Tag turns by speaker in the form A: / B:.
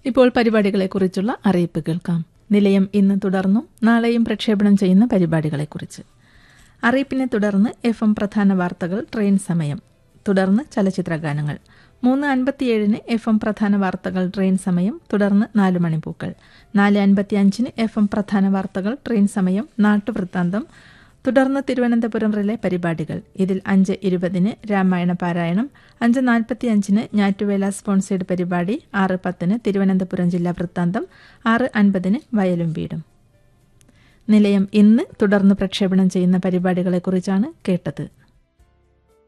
A: ഇപ്പോൾ പരിപാടികളെക്കുറിച്ചുള്ള അറിയിപ്പ് കേൾക്കാം നിലയം ഇന്ന് തുടർന്നും നാളെയും പ്രക്ഷേപണം ചെയ്യുന്ന പരിപാടികളെക്കുറിച്ച് അറിയിപ്പിനെ തുടർന്ന് എഫ് എം പ്രധാന വാർത്തകൾ ട്രെയിൻ സമയം തുടർന്ന് ചലച്ചിത്ര ഗാനങ്ങൾ മൂന്ന് അൻപത്തിയേഴിന് എഫ് എം പ്രധാന വാർത്തകൾ ട്രെയിൻ സമയം തുടർന്ന് നാല് മണിപ്പൂക്കൾ നാല് അൻപത്തിയഞ്ചിന് എഫ് എം പ്രധാന വാർത്തകൾ ട്രെയിൻ സമയം നാട്ടുവൃത്താന്തം തുടർന്ന് തിരുവനന്തപുരം റിലെ പരിപാടികൾ ഇതിൽ അഞ്ച് ഇരുപതിന് രാമായണ പാരായണം അഞ്ച് നാൽപ്പത്തിയഞ്ചിന് ഞാറ്റുവേല സ്പോൺസേഡ് പരിപാടി ആറ് പത്തിന് തിരുവനന്തപുരം ജില്ലാ വൃത്താന്തം ആറ് അൻപതിന് വയലും വീടും നിലയം ഇന്ന് തുടർന്ന് പ്രക്ഷേപണം ചെയ്യുന്ന പരിപാടികളെക്കുറിച്ചാണ് കേട്ടത്